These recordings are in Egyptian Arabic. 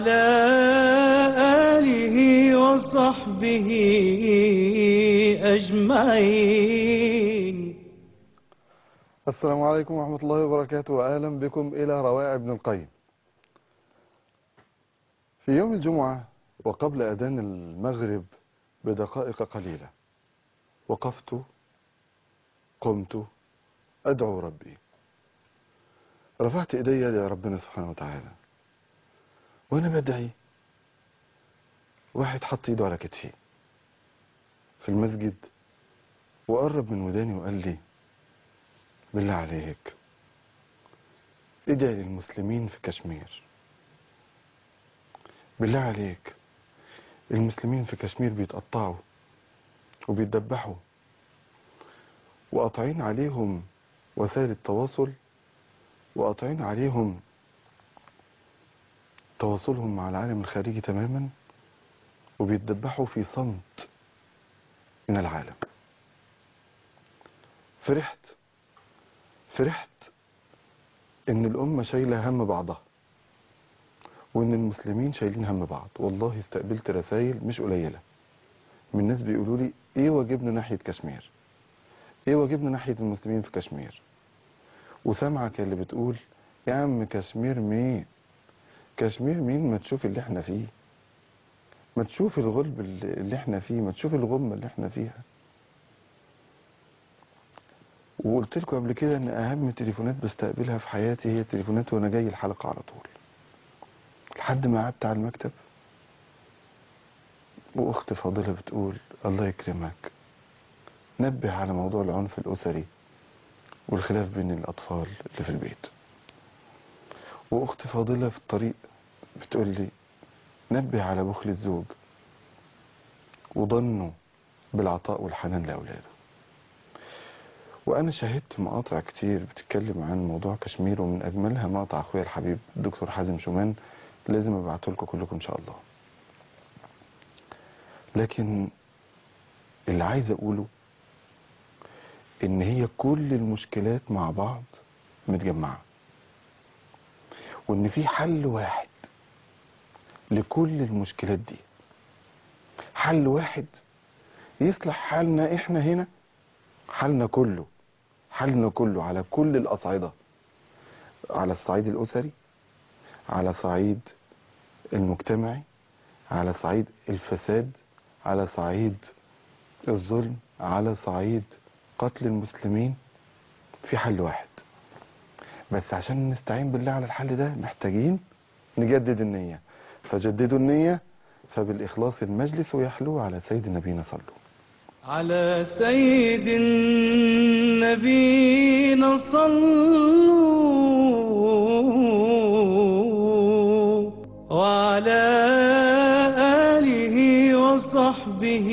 وعلى آله وصحبه أجمعين السلام عليكم ورحمة الله وبركاته وأهلا بكم إلى روائع ابن القيم في يوم الجمعة وقبل أذان المغرب بدقائق قليلة وقفت قمت أدعو ربي رفعت إيدي لربنا سبحانه وتعالى وأنا بدعي واحد حط إيده على كتفي في المسجد وقرب من وداني وقال لي بالله عليك ادعي للمسلمين في كشمير بالله عليك المسلمين في كشمير بيتقطعوا وبيتدبحوا وقاطعين عليهم وسائل التواصل وقاطعين عليهم تواصلهم مع العالم الخارجي تماما وبيتدبحوا في صمت من العالم فرحت فرحت ان الامة شايلة هم بعضها وان المسلمين شايلين هم بعض والله استقبلت رسائل مش قليلة من ناس بيقولوا لي ايه واجبنا ناحية كشمير ايه واجبنا ناحية المسلمين في كشمير وسامعك اللي بتقول يا عم كشمير مين كشمير مين ما تشوف اللي احنا فيه ما تشوف الغلب اللي اللي احنا فيه ما تشوف الغمة اللي احنا فيها وقلت لكم قبل كده ان اهم تليفونات بستقبلها في حياتي هي تليفونات وانا جاي الحلقة على طول لحد ما قعدت على المكتب واخت فاضلة بتقول الله يكرمك نبه على موضوع العنف الاسري والخلاف بين الاطفال اللي في البيت واخت فاضلة في الطريق بتقول لي نبه على بخل الزوج وظنه بالعطاء والحنان لاولاده وانا شاهدت مقاطع كتير بتتكلم عن موضوع كشمير ومن اجملها مقطع اخويا الحبيب الدكتور حازم شومان لازم ابعته لكم كلكم ان شاء الله لكن اللي عايز اقوله ان هي كل المشكلات مع بعض متجمعه وان في حل واحد لكل المشكلات دي حل واحد يصلح حالنا احنا هنا حالنا كله حالنا كله على كل الأصعدة على الصعيد الأسري على صعيد المجتمعي على صعيد الفساد على صعيد الظلم على صعيد قتل المسلمين في حل واحد بس عشان نستعين بالله على الحل ده محتاجين نجدد النية فجددوا النية فبالإخلاص المجلس ويحلو على سيد نبينا صلوا على سيد النبينا صلوا وعلى آله وصحبه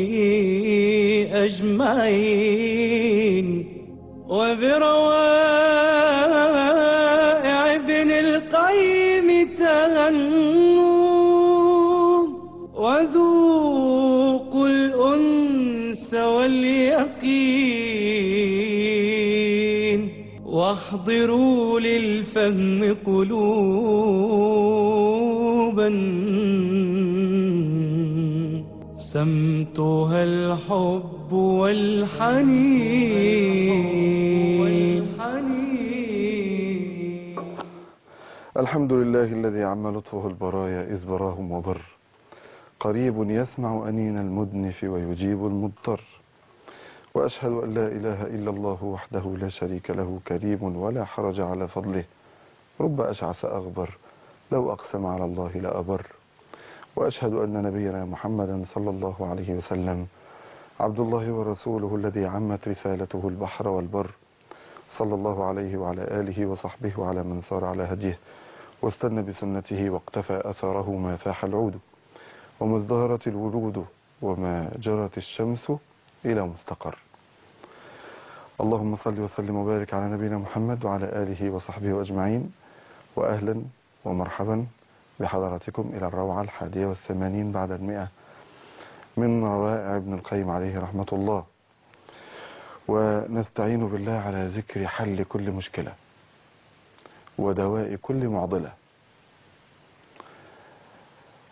أجمعين وبروائع ابن القيم تغنوا وذوقوا الأنس واليقين واحضروا للفهم قلوبا سمتها الحب والحنين والحنين الحمد لله الذي عم لطفه البرايا إذ براهم وبر قريب يسمع أنين المدنف ويجيب المضطر وأشهد أن لا إله إلا الله وحده لا شريك له كريم ولا حرج على فضله رب أشعث أغبر لو أقسم على الله لأبر وأشهد أن نبينا محمدا صلى الله عليه وسلم عبد الله ورسوله الذي عمت رسالته البحر والبر صلى الله عليه وعلى آله وصحبه وعلى من صار على هديه واستنى بسنته واقتفى أثره ما فاح العود وما ازدهرت الورود وما جرت الشمس إلى مستقر اللهم صل وسلم وبارك على نبينا محمد وعلى آله وصحبه أجمعين وأهلا ومرحبا بحضراتكم إلى الروعة الحادية والثمانين بعد المئة من روائع ابن القيم عليه رحمة الله ونستعين بالله على ذكر حل كل مشكلة ودواء كل معضلة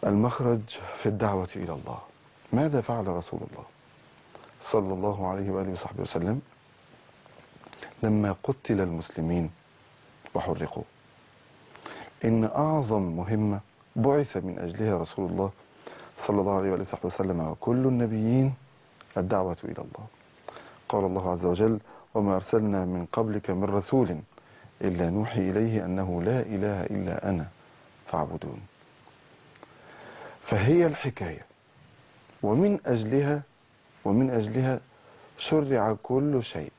المخرج في الدعوة إلى الله ماذا فعل رسول الله صلى الله عليه وآله وصحبه وسلم لما قتل المسلمين وحرقوا إن أعظم مهمة بعث من أجلها رسول الله صلى الله عليه وآله وصحبه وسلم وكل النبيين الدعوة إلى الله قال الله عز وجل وما أرسلنا من قبلك من رسول إلا نوحي إليه أنه لا إله إلا أنا فاعبدون فهي الحكاية ومن أجلها ومن أجلها شرع كل شيء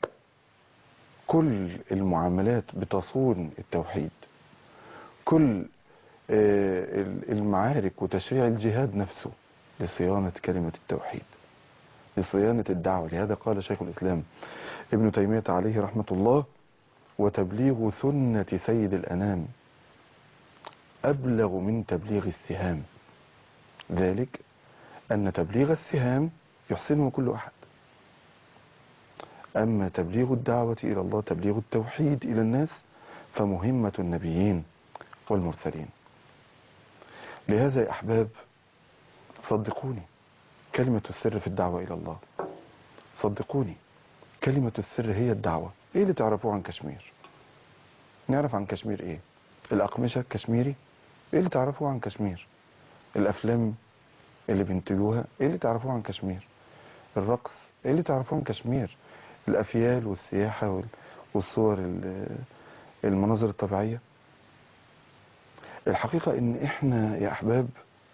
كل المعاملات بتصون التوحيد كل آه، المعارك وتشريع الجهاد نفسه لصيانة كلمة التوحيد لصيانة الدعوة لهذا قال شيخ الإسلام ابن تيمية عليه رحمة الله وتبليغ سنة سيد الأنام أبلغ من تبليغ السهام ذلك أن تبليغ السهام يحسنه كل أحد أما تبليغ الدعوة إلى الله تبليغ التوحيد إلى الناس فمهمة النبيين والمرسلين لهذا يا أحباب صدقوني كلمة السر في الدعوة إلى الله صدقوني كلمة السر هي الدعوة إيه اللي تعرفوه عن كشمير نعرف عن كشمير إيه الأقمشة الكشميري إيه اللي تعرفوه عن كشمير الأفلام اللي بينتجوها إيه اللي تعرفوه عن كشمير الرقص إيه اللي تعرفوه عن كشمير الأفيال والسياحة وال- والصور ال- المناظر الطبيعية الحقيقة إن إحنا يا أحباب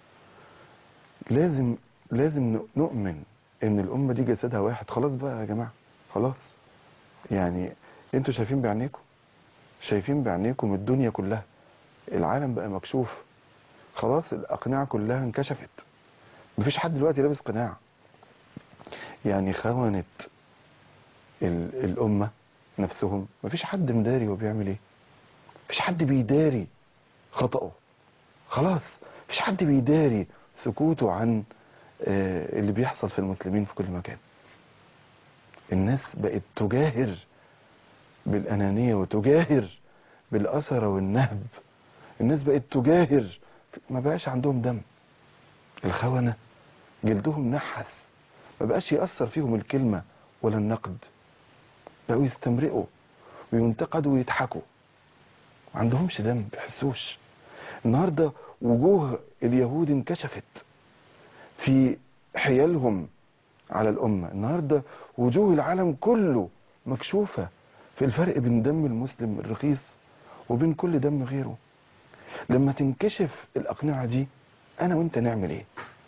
لازم لازم نؤمن إن الأمة دي جسدها واحد خلاص بقى يا جماعة خلاص يعني انتوا شايفين بعينيكم شايفين بعينيكم الدنيا كلها العالم بقى مكشوف خلاص الأقنعة كلها انكشفت مفيش حد دلوقتي لابس قناع يعني خونت ال- الأمة نفسهم مفيش حد مداري هو بيعمل ايه مفيش حد بيداري خطأه خلاص مفيش حد بيداري سكوته عن آه، اللي بيحصل في المسلمين في كل مكان الناس بقت تجاهر بالأنانية وتجاهر بالأثر والنهب الناس بقت تجاهر ما بقاش عندهم دم الخونة جلدهم نحس ما بقاش يأثر فيهم الكلمة ولا النقد بقوا يستمرئوا وينتقدوا ويضحكوا ما عندهمش دم بيحسوش النهاردة وجوه اليهود انكشفت في حيالهم على الأمة النهاردة وجوه العالم كله مكشوفة في الفرق بين دم المسلم الرخيص وبين كل دم غيره لما تنكشف الأقنعة دي أنا وأنت نعمل إيه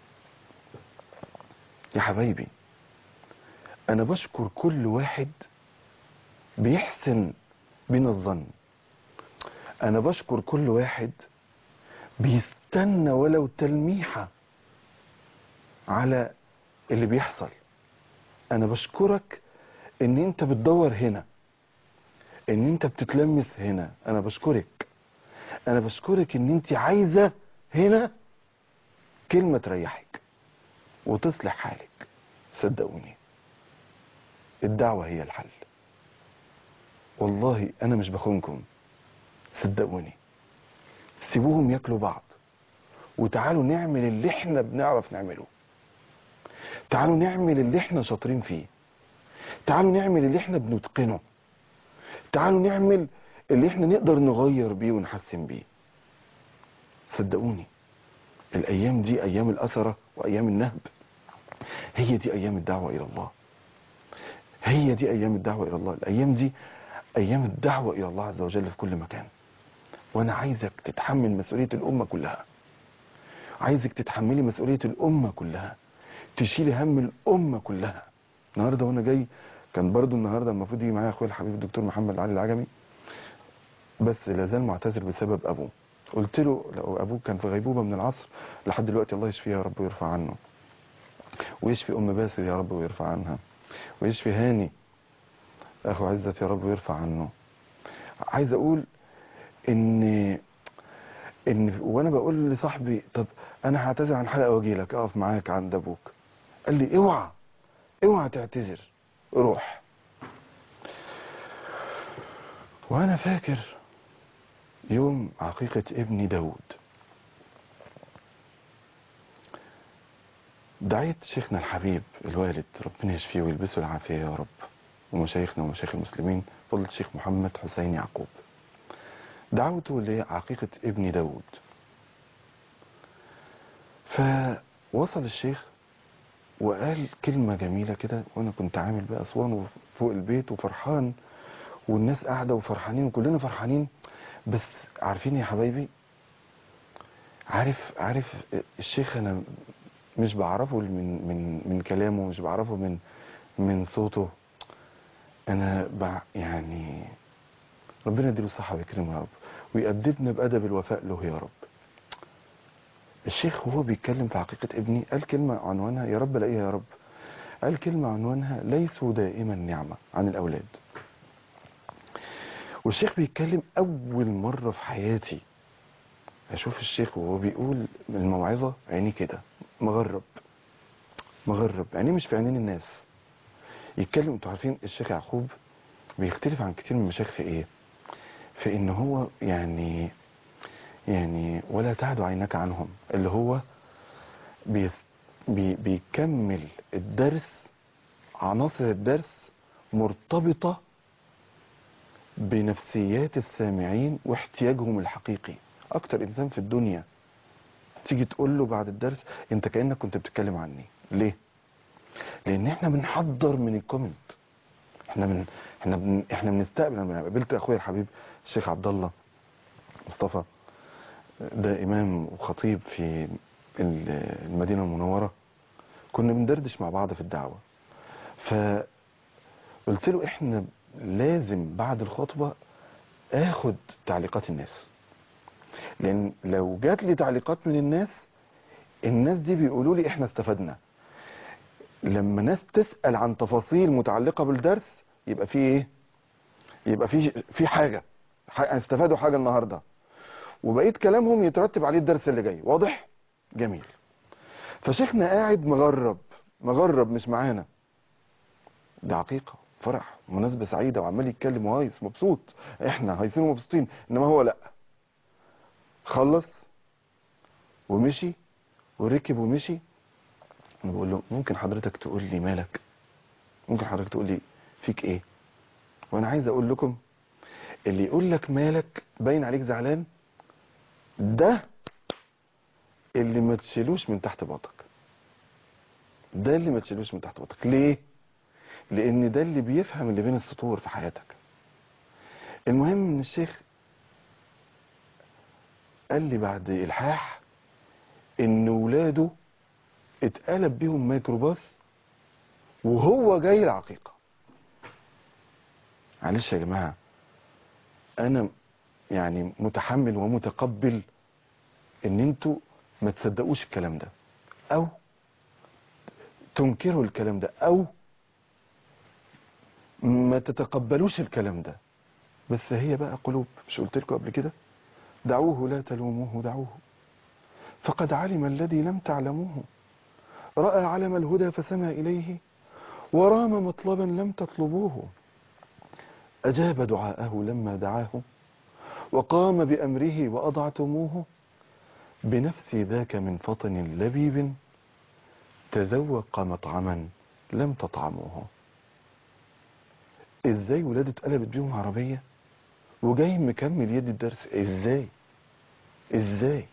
يا حبايبي أنا بشكر كل واحد بيحسن بين الظن أنا بشكر كل واحد بيستنى ولو تلميحة على اللي بيحصل انا بشكرك ان انت بتدور هنا ان انت بتتلمس هنا انا بشكرك انا بشكرك ان انت عايزة هنا كلمة تريحك وتصلح حالك صدقوني الدعوة هي الحل والله انا مش بخونكم صدقوني سيبوهم ياكلوا بعض وتعالوا نعمل اللي احنا بنعرف نعمله تعالوا نعمل اللي احنا شاطرين فيه تعالوا نعمل اللي احنا بنتقنه تعالوا نعمل اللي احنا نقدر نغير بيه ونحسن بيه صدقوني الايام دي ايام الاثرة وايام النهب هي دي ايام الدعوة الى الله هي دي ايام الدعوة الى الله الايام دي ايام الدعوة الى الله عز وجل في كل مكان وانا عايزك تتحمل مسؤولية الامة كلها عايزك تتحملي مسؤولية الامة كلها تشيلي هم الامة كلها النهارده وانا جاي كان برضو النهارده المفروض يجي معايا اخويا الحبيب الدكتور محمد علي العجمي بس لا زال معتذر بسبب ابوه قلت له لو ابوه كان في غيبوبه من العصر لحد دلوقتي الله يشفيه يا رب ويرفع عنه ويشفي ام باسل يا رب ويرفع عنها ويشفي هاني اخو عزت يا رب ويرفع عنه عايز اقول ان ان وانا بقول لصاحبي طب انا هعتذر عن حلقه واجي لك اقف معاك عند ابوك قال لي اوعى اوعى تعتذر روح وانا فاكر يوم عقيقة ابني داود دعيت شيخنا الحبيب الوالد ربنا يشفيه ويلبسه العافية يا رب ومشايخنا ومشايخ المسلمين فضل الشيخ محمد حسين يعقوب دعوته لعقيقة ابن داود فوصل الشيخ وقال كلمة جميلة كده وانا كنت عامل بقى اسوان فوق البيت وفرحان والناس قاعدة وفرحانين وكلنا فرحانين بس عارفين يا حبايبي عارف عارف الشيخ انا مش بعرفه من من من كلامه مش بعرفه من من صوته انا بع يعني ربنا يديله الصحة ويكرمه يا رب ويأدبنا بأدب الوفاء له يا رب الشيخ وهو بيتكلم في حقيقة ابني قال كلمة عنوانها يا رب لاقيها يا رب قال كلمة عنوانها ليسوا دائما نعمة عن الأولاد والشيخ بيتكلم أول مرة في حياتي أشوف الشيخ وهو بيقول الموعظة عيني كده مغرب مغرب عينيه مش في عينين الناس يتكلم انتوا عارفين الشيخ يعقوب بيختلف عن كتير من المشايخ في ايه في ان هو يعني يعني ولا تعد عينك عنهم اللي هو بي بي بيكمل الدرس عناصر الدرس مرتبطة بنفسيات السامعين واحتياجهم الحقيقي اكتر انسان في الدنيا تيجي تقول له بعد الدرس انت كأنك كنت بتتكلم عني ليه لان احنا بنحضر من الكومنت احنا من احنا بن... احنا بنستقبل انا قابلت اخويا الحبيب الشيخ عبد الله مصطفى ده امام وخطيب في المدينه المنوره كنا بندردش مع بعض في الدعوه فقلت له احنا لازم بعد الخطبه اخد تعليقات الناس لان لو جات لي تعليقات من الناس الناس دي بيقولوا لي احنا استفدنا لما ناس تسأل عن تفاصيل متعلقة بالدرس يبقى في ايه يبقى في في حاجة استفادوا حاجة النهاردة وبقيت كلامهم يترتب عليه الدرس اللي جاي واضح جميل فشيخنا قاعد مغرب مغرب مش معانا ده عقيقة فرح مناسبة سعيدة وعمال يتكلم وهايص مبسوط احنا هايصين ومبسوطين انما هو لا خلص ومشي وركب ومشي انا بقول له ممكن حضرتك تقول لي مالك ممكن حضرتك تقول لي فيك ايه وانا عايز اقول لكم اللي يقول لك مالك باين عليك زعلان ده اللي ما تشيلوش من تحت باطك ده اللي ما تشيلوش من تحت باطك ليه لان ده اللي بيفهم اللي بين السطور في حياتك المهم ان الشيخ قال لي بعد الحاح ان ولاده اتقلب بيهم ميكروباص وهو جاي العقيقة معلش يا جماعة انا يعني متحمل ومتقبل ان انتوا ما تصدقوش الكلام ده او تنكروا الكلام ده او ما تتقبلوش الكلام ده بس هي بقى قلوب مش قلت لكم قبل كده دعوه لا تلوموه دعوه فقد علم الذي لم تعلموه رأى علم الهدى فسمى إليه ورام مطلبا لم تطلبوه أجاب دعاءه لما دعاه وقام بأمره وأضعتموه بنفسي ذاك من فطن لبيب تذوق مطعما لم تطعموه ازاي ولاده اتقلبت بيهم عربية وجاي مكمل يدي الدرس ازاي ازاي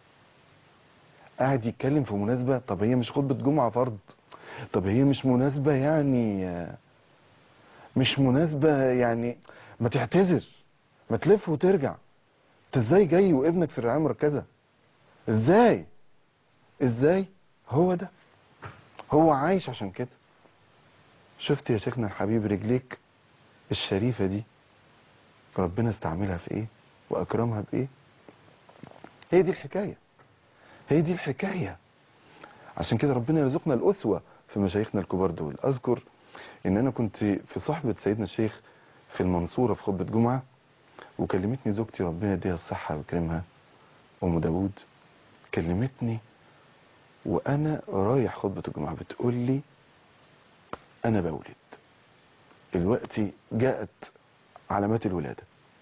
قاعد يتكلم في مناسبة طب هي مش خطبة جمعة فرض طب هي مش مناسبة يعني مش مناسبة يعني ما تعتذر ما تلف وترجع انت ازاي جاي وابنك في الرعاية المركزة ازاي ازاي هو ده هو عايش عشان كده شفت يا شيخنا الحبيب رجليك الشريفة دي ربنا استعملها في ايه واكرمها بايه هي دي الحكاية هي دي الحكاية عشان كده ربنا يرزقنا الأسوة في مشايخنا الكبار دول أذكر إن أنا كنت في صحبة سيدنا الشيخ في المنصورة في خطبة جمعة وكلمتني زوجتي ربنا يديها الصحة ويكرمها أم داود كلمتني وأنا رايح خطبة الجمعة بتقول لي أنا بولد الوقت جاءت علامات الولادة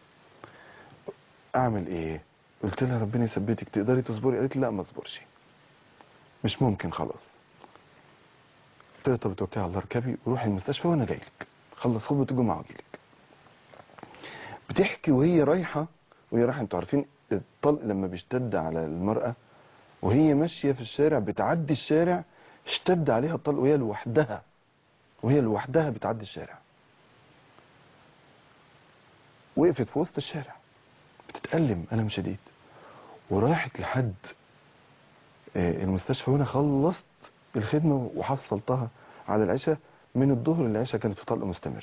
أعمل إيه قلت لها ربنا يثبتك تقدري تصبري قالت لي لا ما اصبرش مش ممكن خلاص قلت له طب توكلي على الله اركبي وروحي المستشفى وانا جاي لك خلص خطبه الجمعه واجي لك بتحكي وهي رايحه وهي رايحه انتوا عارفين الطلق لما بيشتد على المراه وهي ماشيه في الشارع بتعدي الشارع اشتد عليها الطلق وهي لوحدها وهي لوحدها بتعدي الشارع وقفت في وسط الشارع بتتألم ألم شديد وراحت لحد آه، المستشفى وانا خلصت الخدمة وحصلتها على العشاء من الظهر للعشاء كانت في طلق مستمر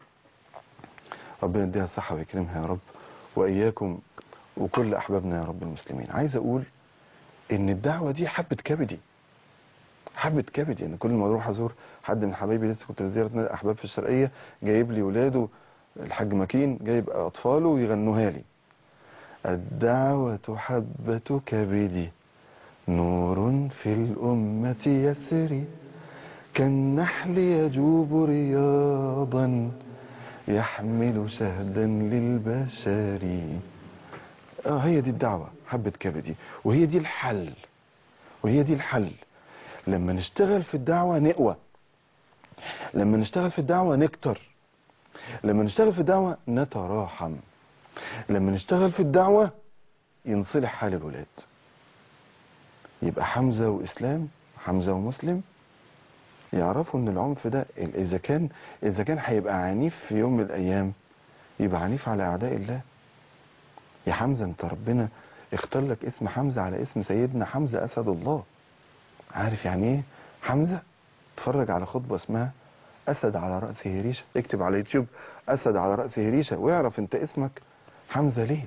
ربنا يديها الصحة ويكرمها يا رب وإياكم وكل أحبابنا يا رب المسلمين عايز أقول إن الدعوة دي حبة كبدي حبة كبدي يعني كل ما اروح ازور حد من حبايبي لسه كنت في زيارة احباب في الشرقية جايب لي ولاده الحاج مكين جايب اطفاله ويغنوها لي الدعوة حبة كبدي نور في الأمة يسري كالنحل يجوب رياضا يحمل شهدا للبشر اه هي دي الدعوة حبة كبدي وهي دي الحل وهي دي الحل لما نشتغل في الدعوة نقوى لما نشتغل في الدعوة نكتر لما نشتغل في الدعوة نتراحم لما نشتغل في الدعوة ينصلح حال الولاد يبقى حمزة وإسلام حمزة ومسلم يعرفوا ان العنف ده اذا كان اذا كان هيبقى عنيف في يوم من الايام يبقى عنيف على اعداء الله يا حمزة انت ربنا اختار لك اسم حمزة على اسم سيدنا حمزة اسد الله عارف يعني ايه حمزة اتفرج على خطبة اسمها اسد على رأسه ريشة اكتب على يوتيوب اسد على رأسه ريشة واعرف انت اسمك حمزة ليه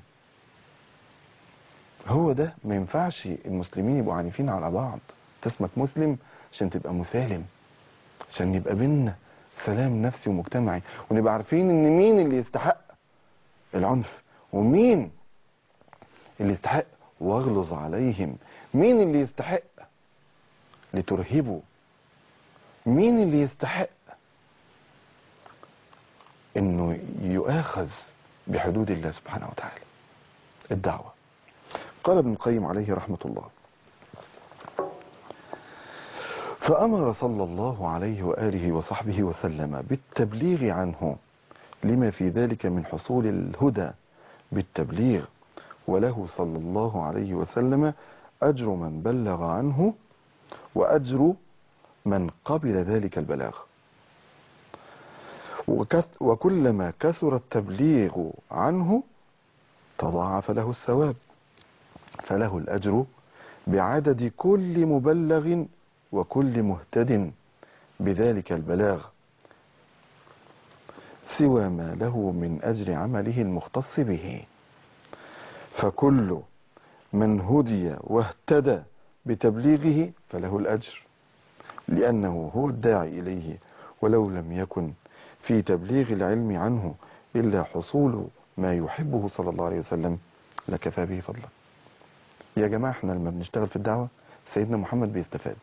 هو ده ما ينفعش المسلمين يبقوا عنيفين على بعض انت اسمك مسلم عشان تبقى مسالم عشان يبقى بينا سلام نفسي ومجتمعي ونبقى عارفين ان مين اللي يستحق العنف ومين اللي يستحق واغلظ عليهم مين اللي يستحق لترهبوا مين اللي يستحق انه يؤاخذ بحدود الله سبحانه وتعالى الدعوة قال ابن القيم عليه رحمة الله فأمر صلى الله عليه وآله وصحبه وسلم بالتبليغ عنه لما في ذلك من حصول الهدى بالتبليغ وله صلى الله عليه وسلم أجر من بلغ عنه وأجر من قبل ذلك البلاغ وكت- وكلما كثر التبليغ عنه تضاعف له الثواب فله الأجر بعدد كل مبلغ وكل مهتد بذلك البلاغ سوى ما له من أجر عمله المختص به فكل من هدي واهتدى بتبليغه فله الأجر لأنه هو الداعي إليه ولو لم يكن في تبليغ العلم عنه إلا حصول ما يحبه صلى الله عليه وسلم لكفى به فضلا يا جماعة احنا لما بنشتغل في الدعوة سيدنا محمد بيستفاد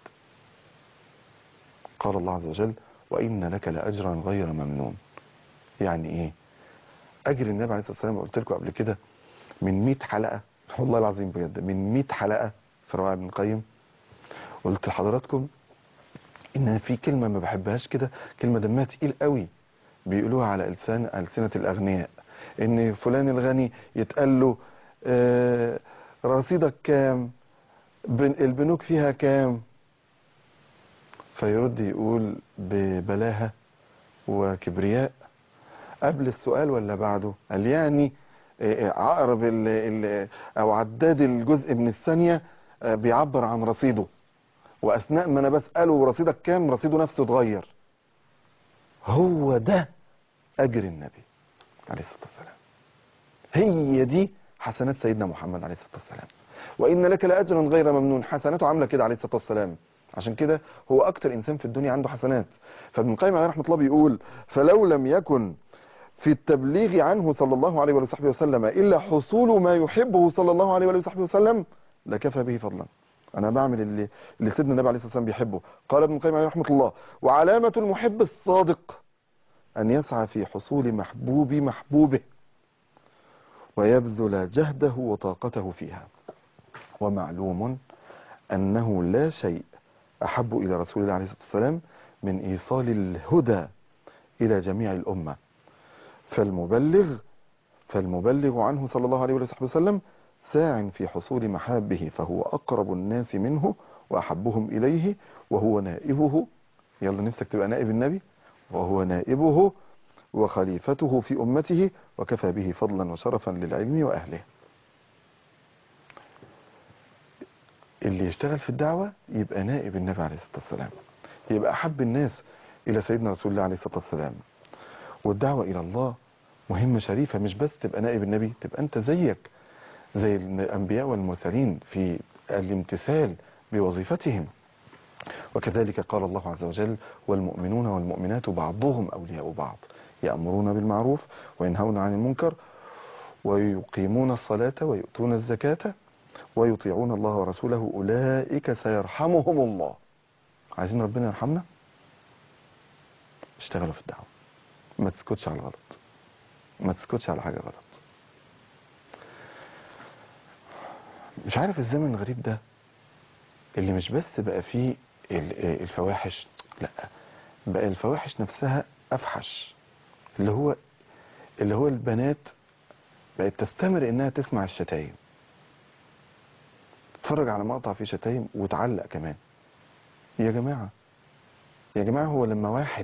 قال الله عز وجل وإن لك لأجرا غير ممنون يعني ايه أجر النبي عليه الصلاة والسلام قلت لكم قبل كده من 100 حلقة والله العظيم بجد من 100 حلقة في رواية ابن القيم قلت لحضراتكم ان في كلمة ما بحبهاش كده كلمة دمها تقيل قوي بيقولوها على لسان ألسنة الأغنياء ان فلان الغني يتقال له آه، رصيدك كام بن- البنوك فيها كام فيرد يقول ببلاهة وكبرياء قبل السؤال ولا بعده قال يعني آه، آه، عقرب ال ال او عداد الجزء من الثانية آه، بيعبر عن رصيده واثناء ما انا بساله رصيدك كام رصيده نفسه اتغير هو ده اجر النبي عليه الصلاه والسلام هي دي حسنات سيدنا محمد عليه الصلاه والسلام وان لك لاجرا غير ممنون حسناته عامله كده عليه الصلاه والسلام عشان كده هو اكتر انسان في الدنيا عنده حسنات فابن القيم عليه رحمه الله بيقول فلو لم يكن في التبليغ عنه صلى الله عليه وصحبه وسلم الا حصول ما يحبه صلى الله عليه وصحبه وسلم لكفى به فضلا انا بعمل اللي اللي سيدنا النبي عليه الصلاه والسلام بيحبه قال ابن القيم عليه رحمه الله وعلامه المحب الصادق ان يسعى في حصول محبوب محبوبه ويبذل جهده وطاقته فيها ومعلوم انه لا شيء احب الى رسول الله عليه الصلاه والسلام من إيصال الهدى إلى جميع الأمة فالمبلغ فالمبلغ عنه صلى الله عليه وصحبه وسلم ساع في حصول محابه فهو أقرب الناس منه وأحبهم إليه وهو نائبه يلا نفسك تبقى نائب النبي وهو نائبه وخليفته في أمته وكفى به فضلا وشرفا للعلم وأهله اللي يشتغل في الدعوة يبقى نائب النبي عليه الصلاة والسلام يبقى أحب الناس إلى سيدنا رسول الله عليه الصلاة والسلام والدعوة إلى الله مهمة شريفة مش بس تبقى نائب النبي تبقى أنت زيك زي الأنبياء والمرسلين في الامتثال بوظيفتهم وكذلك قال الله عز وجل والمؤمنون والمؤمنات بعضهم أولياء بعض يأمرون بالمعروف وينهون عن المنكر ويقيمون الصلاة ويؤتون الزكاة ويطيعون الله ورسوله أولئك سيرحمهم الله عايزين ربنا يرحمنا اشتغلوا في الدعوة ما تسكتش على الغلط ما تسكتش على حاجة غلط مش عارف الزمن الغريب ده اللي مش بس بقى فيه ال- الفواحش لا بقى الفواحش نفسها افحش اللي هو اللي هو البنات بقت تستمر انها تسمع الشتايم تتفرج على مقطع فيه شتايم وتعلق كمان يا جماعة يا جماعة هو لما واحد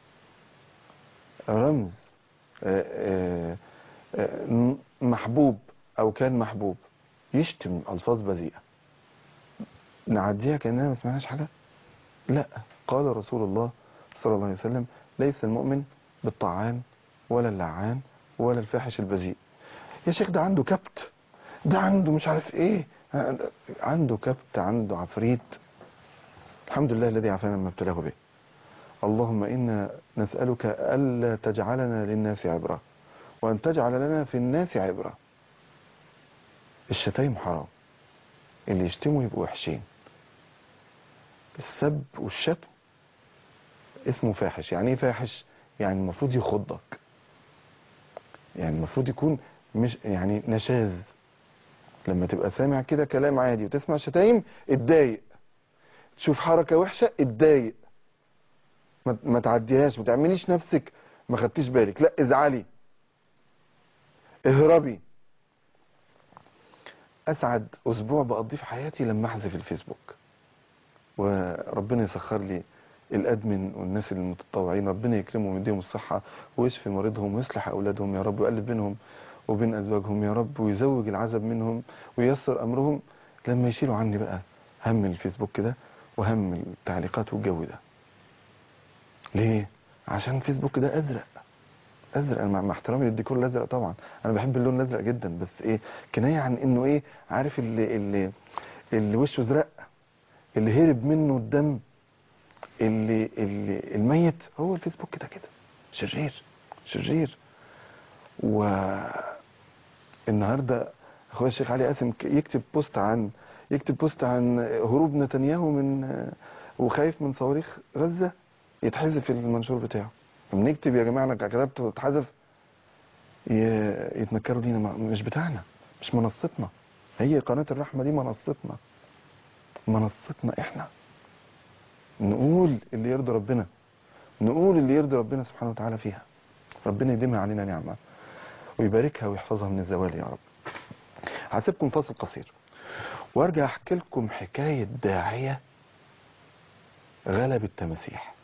رمز آه، آه، آه، محبوب او كان محبوب يشتم الفاظ بذيئة نعديها كأننا ما سمعناش حاجة لا قال رسول الله صلى الله عليه وسلم ليس المؤمن بالطعان ولا اللعان ولا الفاحش البذيء يا شيخ ده عنده كبت ده عنده مش عارف ايه عنده كبت عنده عفريت الحمد لله الذي عافانا مما ابتلاه به اللهم إنا نسألك ألا تجعلنا للناس عبرة وأن تجعل لنا في الناس عبرة الشتايم حرام اللي يشتموا يبقوا وحشين السب والشتم اسمه فاحش يعني ايه فاحش يعني المفروض يخضك يعني المفروض يكون مش يعني نشاز لما تبقى سامع كده كلام عادي وتسمع شتايم اتضايق تشوف حركة وحشة اتضايق ما ما تعديهاش ما تعمليش نفسك ما خدتيش بالك لا ازعلي اهربي اسعد اسبوع بقضيه في حياتي لما احذف الفيسبوك وربنا يسخر لي الادمن والناس المتطوعين ربنا يكرمهم ويديهم الصحه ويشفي مريضهم ويصلح اولادهم يا رب ويقلب بينهم وبين ازواجهم يا رب ويزوج العزب منهم وييسر امرهم لما يشيلوا عني بقى هم الفيسبوك ده وهم التعليقات والجو ده ليه عشان الفيسبوك ده ازرق ازرق انا مع مع احترامي للديكور الازرق طبعا انا بحب اللون الازرق جدا بس ايه كنايه عن انه ايه عارف اللي اللي اللي وشه ازرق اللي هرب منه الدم اللي اللي الميت هو الفيسبوك كده كده شرير شرير و النهارده اخويا الشيخ علي قاسم ك- يكتب بوست عن يكتب بوست عن هروب نتنياهو من وخايف من صواريخ غزه يتحذف المنشور بتاعه لما نكتب يا جماعه انا كتبت واتحذف ي- يتنكروا لينا ما- مش بتاعنا مش منصتنا هي قناه الرحمه دي منصتنا منصتنا احنا نقول اللي يرضي ربنا نقول اللي يرضي ربنا سبحانه وتعالى فيها ربنا يديمها علينا نعمه ويباركها ويحفظها من الزوال يا رب هسيبكم فاصل قصير وارجع احكي لكم حكايه داعيه غلب التماسيح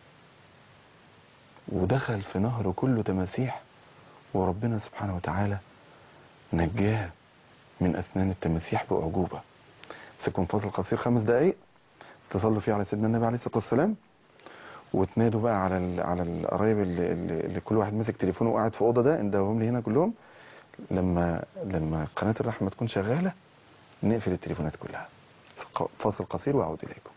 ودخل في نهر كله تماسيح وربنا سبحانه وتعالى نجاه من أسنان التماسيح بأعجوبة سيكون فاصل قصير خمس دقايق تصلوا فيه على سيدنا النبي عليه الصلاة والسلام وتنادوا بقى على ال على القرايب اللي, اللي, اللي كل واحد ماسك تليفونه وقاعد في أوضة ده اندهوهم لي هنا كلهم لما لما قناة الرحمة تكون شغالة نقفل التليفونات كلها فاصل قصير وأعود إليكم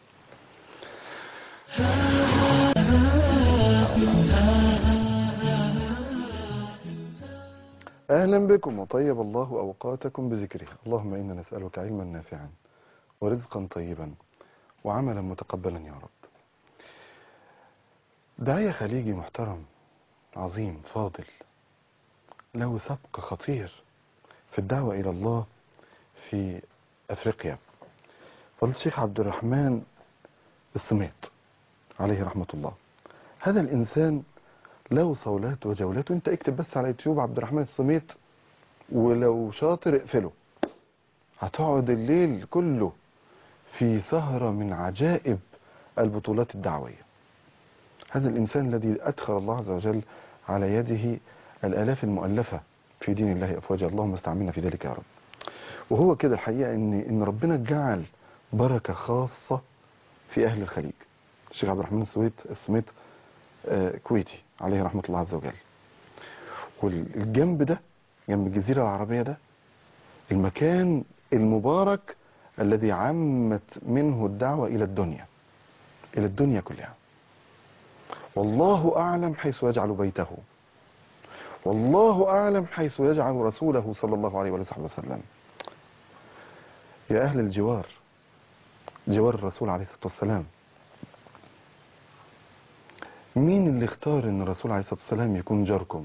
أهلا بكم وطيب الله أوقاتكم بذكره اللهم إنا نسألك علما نافعا ورزقا طيبا وعملا متقبلا يا رب داعية خليجي محترم عظيم فاضل له سبق خطير في الدعوة إلى الله في أفريقيا فضل الشيخ عبد الرحمن السميط عليه رحمة الله هذا الإنسان له صولات وجولات وانت اكتب بس على يوتيوب عبد الرحمن الصميت ولو شاطر اقفله هتقعد الليل كله في سهرة من عجائب البطولات الدعوية هذا الإنسان الذي أدخل الله عز وجل على يده الآلاف المؤلفة في دين الله أفواجا اللهم استعملنا في ذلك يا رب وهو كده الحقيقة إن, إن ربنا جعل بركة خاصة في أهل الخليج الشيخ عبد الرحمن السويت السميت آه، كويتي عليه رحمة الله عز وجل والجنب ده جنب الجزيرة العربية ده المكان المبارك الذي عمت منه الدعوة إلى الدنيا إلى الدنيا كلها والله أعلم حيث يجعل بيته والله أعلم حيث يجعل رسوله صلى الله عليه وآله وسلم يا أهل الجوار جوار الرسول عليه الصلاة والسلام مين اللي اختار ان الرسول عليه الصلاة والسلام يكون جاركم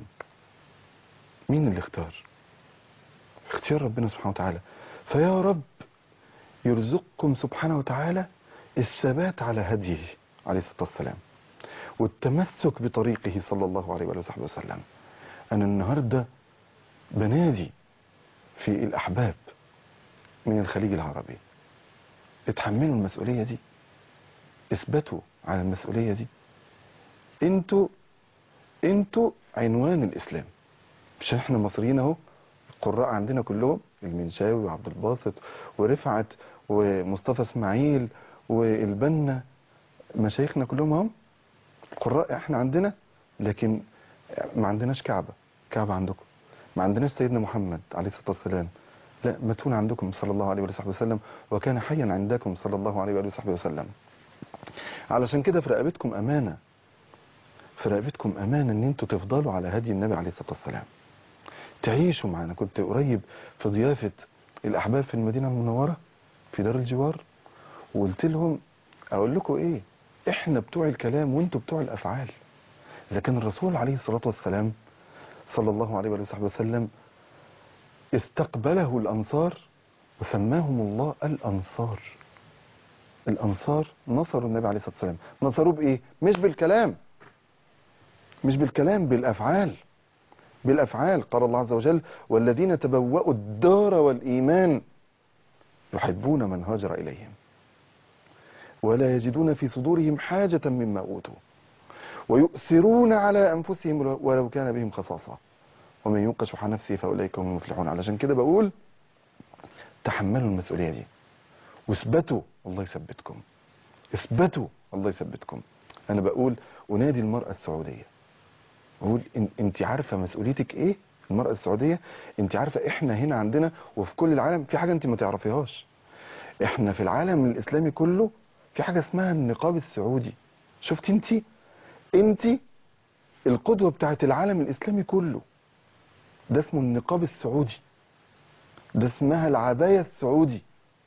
مين اللي اختار اختيار ربنا سبحانه وتعالى فيا رب يرزقكم سبحانه وتعالى الثبات على هديه عليه الصلاة والسلام والتمسك بطريقه صلى الله عليه وآله وصحبه وسلم أنا النهاردة بنادي في الأحباب من الخليج العربي اتحملوا المسؤولية دي اثبتوا على المسؤولية دي انتوا انتوا عنوان الإسلام مش احنا مصريين اهو القراء عندنا كلهم المنشاوي وعبد الباسط ورفعت ومصطفى اسماعيل والبنا مشايخنا كلهم هم القراء احنا عندنا لكن ما عندناش كعبة كعبة عندكم ما عندناش سيدنا محمد عليه الصلاة والسلام لا متون عندكم صلى الله عليه وصحبه وسلم وكان حيا عندكم صلى الله عليه وصحبه وسلم علشان كده في رقبتكم أمانة في رقبتكم أمانة ان انتوا تفضلوا على هدي النبي عليه الصلاة والسلام تعيشوا معنا كنت قريب في ضيافة الأحباب في المدينة المنورة في دار الجوار وقلت لهم أقول لكم إيه إحنا بتوع الكلام وانتوا بتوع الأفعال إذا كان الرسول عليه الصلاة والسلام صلى الله عليه وصحبه وسلم استقبله الأنصار وسماهم الله الأنصار الأنصار نصروا النبي عليه الصلاة والسلام نصروه بإيه مش بالكلام مش بالكلام بالأفعال بالأفعال قال الله عز وجل والذين تبوأوا الدار والإيمان يحبون من هاجر إليهم ولا يجدون في صدورهم حاجة مما أوتوا ويؤثرون على أنفسهم ولو كان بهم خصاصة ومن يوق شح نفسه فأولئك هم المفلحون علشان كده بقول تحملوا المسؤولية دي واثبتوا الله يثبتكم اثبتوا الله يثبتكم أنا بقول أنادي المرأة السعودية بقول إن انت عارفة مسؤوليتك ايه المرأة السعودية انت عارفة احنا هنا عندنا وفي كل العالم في حاجة انت ما تعرفيهاش احنا في العالم الاسلامي كله في حاجة اسمها النقاب السعودي شفت انت انت القدوة بتاعت العالم الاسلامي كله ده اسمه النقاب السعودي ده اسمها العباية السعودي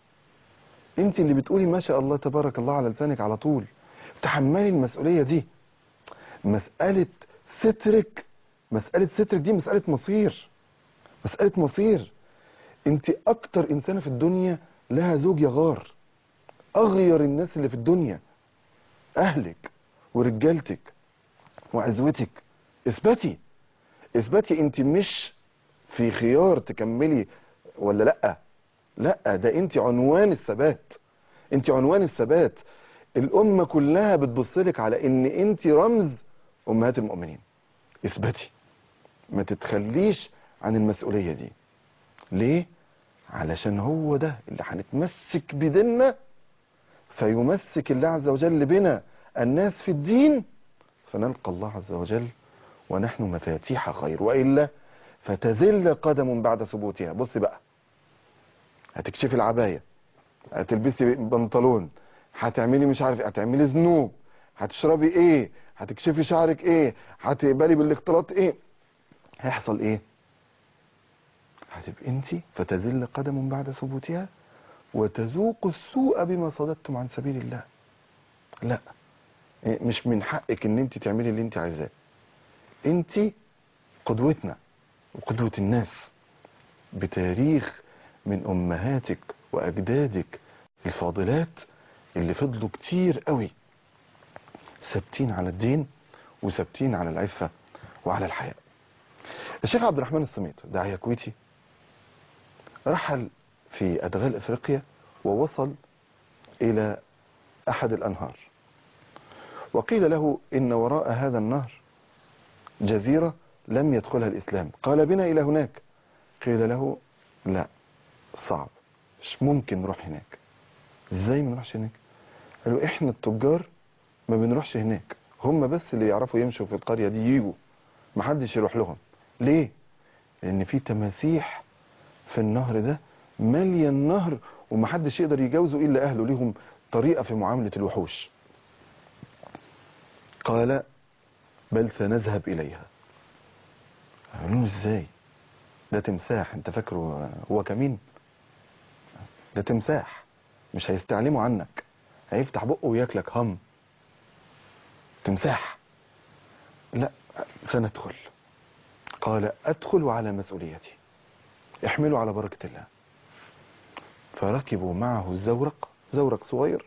انت اللي بتقولي ما شاء الله تبارك الله على لسانك على طول تحملي المسؤولية دي مسألة سترك مسألة سترك دي مسألة مصير مسألة مصير انت اكتر انسانة في الدنيا لها زوج يغار اغير الناس اللي في الدنيا اهلك ورجالتك وعزوتك اثبتي اثبتي انت مش في خيار تكملي ولا لا لا ده انت عنوان الثبات انت عنوان الثبات الامة كلها بتبصلك على ان انت رمز امهات المؤمنين اثبتي ما تتخليش عن المسؤولية دي ليه علشان هو ده اللي هنتمسك بديننا فيمسك الله عز وجل بنا الناس في الدين فنلقى الله عز وجل ونحن مفاتيح خير وإلا فتذل قدم بعد ثبوتها بص بقى هتكشفي العباية هتلبسي بنطلون هتعملي مش عارف هتعملي ذنوب هتشربي ايه هتكشفي شعرك ايه هتقبلي بالاختلاط ايه هيحصل ايه هتبقى انت فتذل قدم بعد ثبوتها وتذوق السوء بما صددتم عن سبيل الله لا مش من حقك ان انت تعملي اللي انت عايزاه انت قدوتنا وقدوة الناس بتاريخ من امهاتك واجدادك الفاضلات اللي فضلوا كتير قوي ثابتين على الدين وثابتين على العفة وعلى الحياء الشيخ عبد الرحمن الصميت داعية كويتي رحل في أدغال إفريقيا ووصل إلى أحد الأنهار وقيل له إن وراء هذا النهر جزيرة لم يدخلها الإسلام قال بنا إلى هناك قيل له لا صعب مش ممكن نروح هناك ازاي ما نروحش هناك قالوا احنا التجار ما بنروحش هناك هم بس اللي يعرفوا يمشوا في القرية دي يجوا محدش يروح لهم ليه لان في تماسيح في النهر ده مالية النهر ومحدش يقدر يجاوزه الا اهله ليهم طريقة في معاملة الوحوش قال بل سنذهب اليها قالوا له ازاي ده تمساح انت فاكره هو كمين ده تمساح مش هيستعلموا عنك هيفتح بقه وياكلك هم تمساح لا سندخل قال ادخل على مسؤوليتي احملوا على بركة الله فركبوا معه الزورق زورق صغير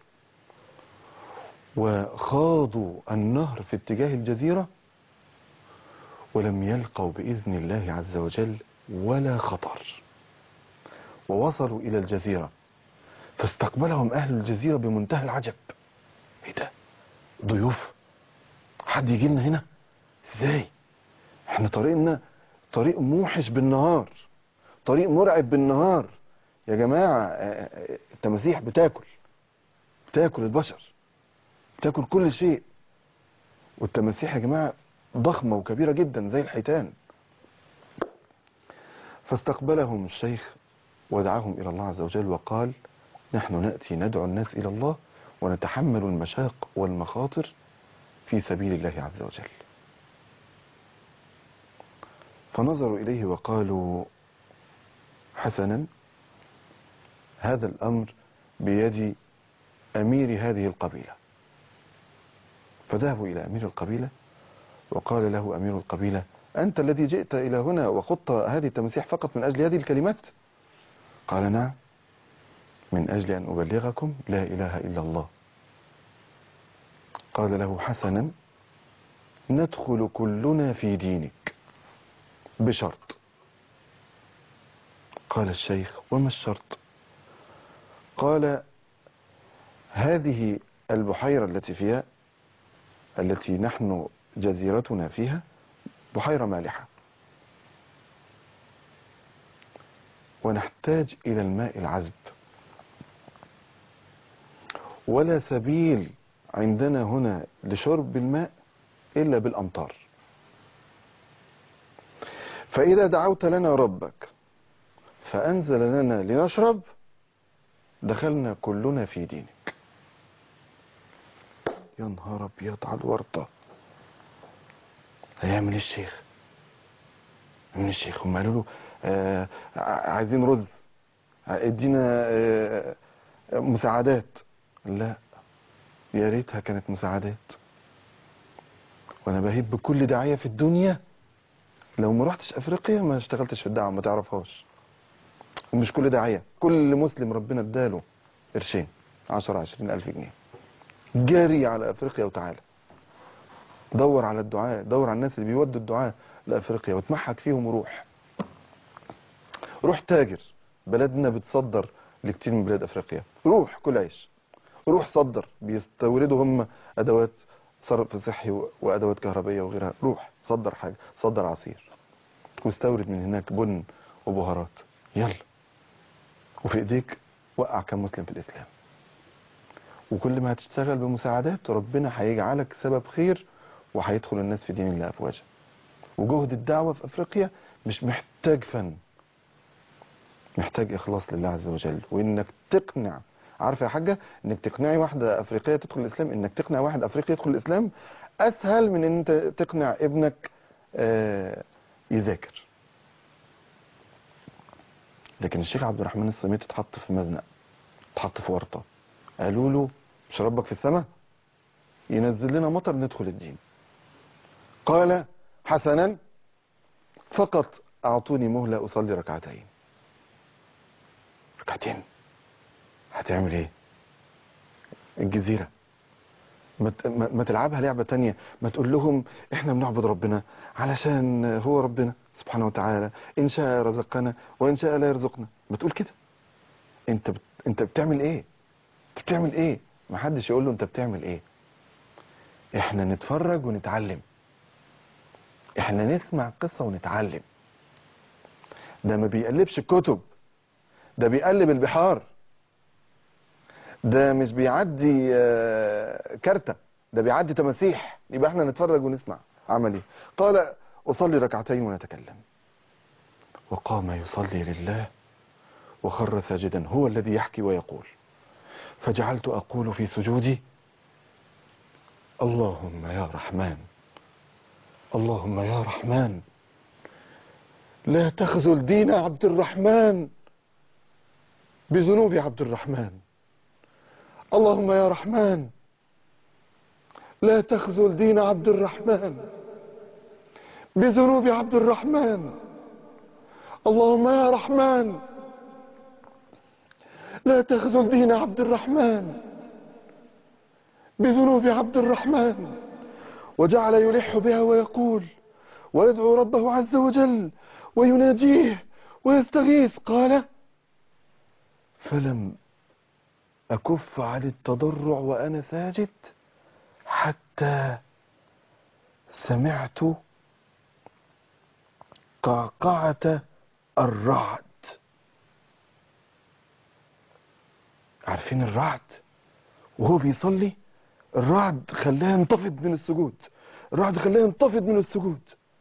وخاضوا النهر في اتجاه الجزيرة ولم يلقوا بإذن الله عز وجل ولا خطر ووصلوا إلى الجزيرة فاستقبلهم أهل الجزيرة بمنتهى العجب ايه ده ضيوف حد يجي لنا هنا ازاي احنا طريقنا طريق موحش بالنهار طريق مرعب بالنهار يا جماعة آه، آه، التماسيح بتاكل بتاكل البشر بتاكل كل شيء والتماسيح يا جماعة ضخمة وكبيرة جدا زي الحيتان فاستقبلهم الشيخ ودعاهم إلى الله عز وجل وقال نحن نأتي ندعو الناس إلى الله ونتحمل المشاق والمخاطر في سبيل الله عز وجل فنظروا إليه وقالوا حسنا هذا الأمر بيد أمير هذه القبيلة فذهبوا إلى أمير القبيلة وقال له أمير القبيلة أنت الذي جئت إلى هنا وخضت هذه التمسيح فقط من أجل هذه الكلمات قال نعم من أجل أن أبلغكم لا إله إلا الله قال له حسنا ندخل كلنا في دينك بشرط قال الشيخ وما الشرط قال هذه البحيرة التي فيها التي نحن جزيرتنا فيها بحيرة مالحة ونحتاج إلى الماء العذب ولا سبيل عندنا هنا لشرب الماء إلا بالأمطار فإذا دعوت لنا ربك فأنزل لنا لنشرب دخلنا كلنا في دينك يا نهار أبيض على الورطة هيعمل إيه الشيخ من الشيخ هم قالوا له آه ع- عايزين رز ادينا آه مساعدات لا يا ريتها كانت مساعدات وانا بهيب بكل داعية في الدنيا لو ما رحتش افريقيا ما اشتغلتش في الدعوة ما تعرفهاش ومش كل داعية كل مسلم ربنا اداله قرشين 10 20 الف جنيه جاري على افريقيا وتعالى دور على الدعاء دور على الناس اللي بيودوا الدعاء لافريقيا واتمحك فيهم وروح روح تاجر بلدنا بتصدر لكتير من بلاد افريقيا روح كل عيش روح صدر بيستوردوا هم ادوات صرف صحي و- وادوات كهربائيه وغيرها روح صدر حاجه صدر عصير واستورد من هناك بن وبهارات يلا وفي ايديك وقع كم مسلم في الاسلام وكل ما هتشتغل بمساعدات ربنا هيجعلك سبب خير وهيدخل الناس في دين الله افواجا وجهد الدعوه في افريقيا مش محتاج فن محتاج اخلاص لله عز وجل وانك تقنع عارفه يا حاجه انك تقنعي واحده افريقيه تدخل الاسلام انك تقنع واحد افريقي يدخل الاسلام اسهل من ان انت تقنع ابنك آه، يذاكر لكن الشيخ عبد الرحمن الصميت اتحط في مزنق اتحط في ورطه قالوا له مش ربك في السماء ينزل لنا مطر ندخل الدين قال حسنا فقط اعطوني مهله اصلي ركعتين ركعتين هتعمل ايه الجزيرة ما ت- ما ما تلعبها لعبة تانية ما تقول لهم احنا بنعبد ربنا علشان هو ربنا سبحانه وتعالى ان شاء رزقنا وان شاء لا يرزقنا ما تقول كده انت بت... انت بتعمل ايه انت بتعمل ايه ما حدش يقول له انت بتعمل ايه احنا نتفرج ونتعلم احنا نسمع قصة ونتعلم ده ما بيقلبش الكتب ده بيقلب البحار ده مش بيعدي آه، كارتة ده بيعدي تماسيح يبقى احنا نتفرج ونسمع عمل ايه قال اصلي ركعتين ونتكلم وقام يصلي لله وخر ساجدا هو الذي يحكي ويقول فجعلت اقول في سجودي اللهم يا رحمن اللهم يا رحمن لا تخذل دين عبد الرحمن بذنوب عبد الرحمن اللهم يا رحمن لا تخذل دين عبد الرحمن بذنوب عبد الرحمن اللهم يا رحمن لا تخذل دين عبد الرحمن بذنوب عبد الرحمن وجعل يلح بها ويقول ويدعو ربه عز وجل ويناجيه ويستغيث قال فلم أكف عن التضرع وأنا ساجد حتى سمعت قعقعة الرعد عارفين الرعد وهو بيصلي الرعد خلاه ينتفض من السجود الرعد خلاه ينتفض من السجود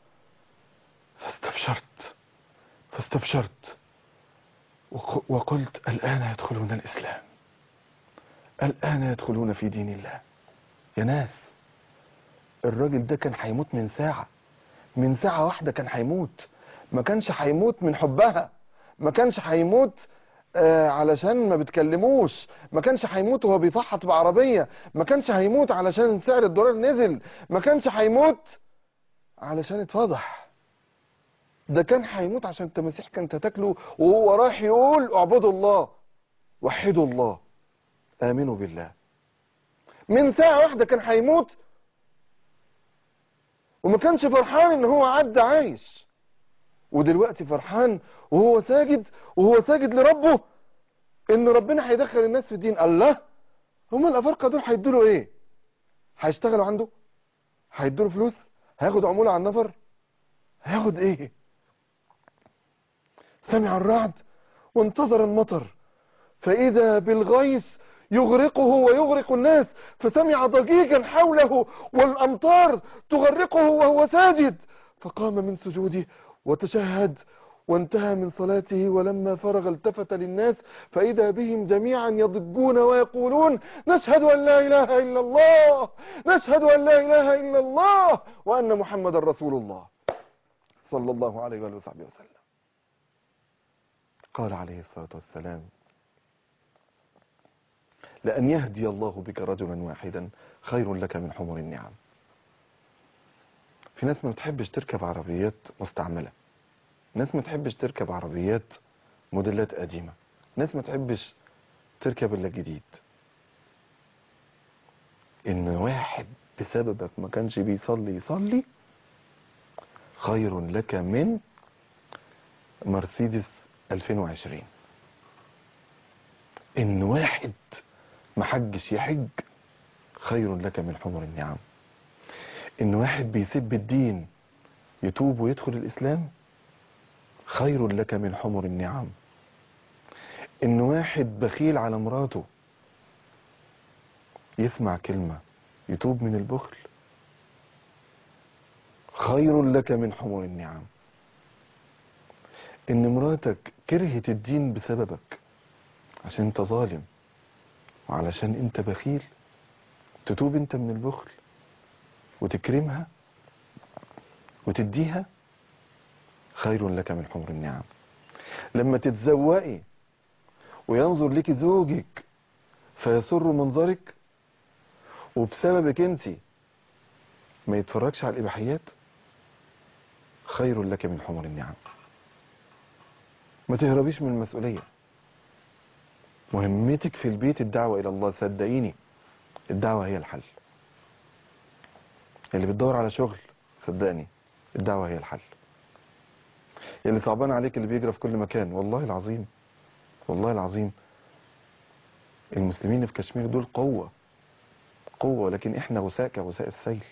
فاستبشرت فاستبشرت وق- وقلت الآن يدخلون الإسلام الآن يدخلون في دين الله يا ناس الراجل ده كان هيموت من ساعة من ساعة واحدة كان هيموت ما كانش هيموت من حبها ما كانش هيموت آه علشان ما بتكلموش ما كانش هيموت وهو بيفحط بعربية ما كانش هيموت علشان سعر الدولار نزل ما كانش هيموت علشان اتفضح ده كان هيموت عشان التماسيح كانت هتاكله وهو رايح يقول اعبدوا الله وحدوا الله امنوا بالله من ساعة واحدة كان هيموت وما كانش فرحان ان هو عدى عايش ودلوقتي فرحان وهو ساجد وهو ساجد لربه ان ربنا هيدخل الناس في الدين الله هم الافارقه دول هيدوا له ايه هيشتغلوا عنده هيدوا له فلوس هياخد عموله على النفر هياخد ايه سمع الرعد وانتظر المطر فاذا بالغيث يغرقه ويغرق الناس فسمع ضجيجا حوله والامطار تغرقه وهو ساجد فقام من سجوده وتشهد وانتهى من صلاته ولما فرغ التفت للناس فإذا بهم جميعا يضجون ويقولون نشهد أن لا إله إلا الله نشهد أن لا إله إلا الله وأن محمد رسول الله صلى الله عليه وآله وصحبه وسلم قال عليه الصلاة والسلام لأن يهدي الله بك رجلا واحدا خير لك من حمر النعم في ناس ما بتحبش تركب عربيات مستعملة ناس ما تحبش تركب عربيات موديلات قديمة ناس ما تحبش تركب الا جديد ان واحد بسببك ما كانش بيصلي يصلي خير لك من مرسيدس 2020 ان واحد ما حجش يحج خير لك من حمر النعم ان واحد بيسب الدين يتوب ويدخل الاسلام خير لك من حمر النعم ان واحد بخيل على مراته يسمع كلمة يتوب من البخل خير لك من حمر النعم ان مراتك كرهت الدين بسببك عشان انت ظالم وعلشان انت بخيل تتوب انت من البخل وتكرمها وتديها خير لك من حمر النعم لما تتزوقي وينظر لك زوجك فيسر منظرك وبسببك انت ما يتفرجش على الاباحيات خير لك من حمر النعم ما تهربيش من المسؤولية مهمتك في البيت الدعوة إلى الله صدقيني الدعوة هي الحل اللي بتدور على شغل صدقني الدعوة هي الحل اللي صعبان عليك اللي بيجرى في كل مكان والله العظيم والله العظيم المسلمين في كشمير دول قوة قوة ولكن احنا غثاء كغثاء السيل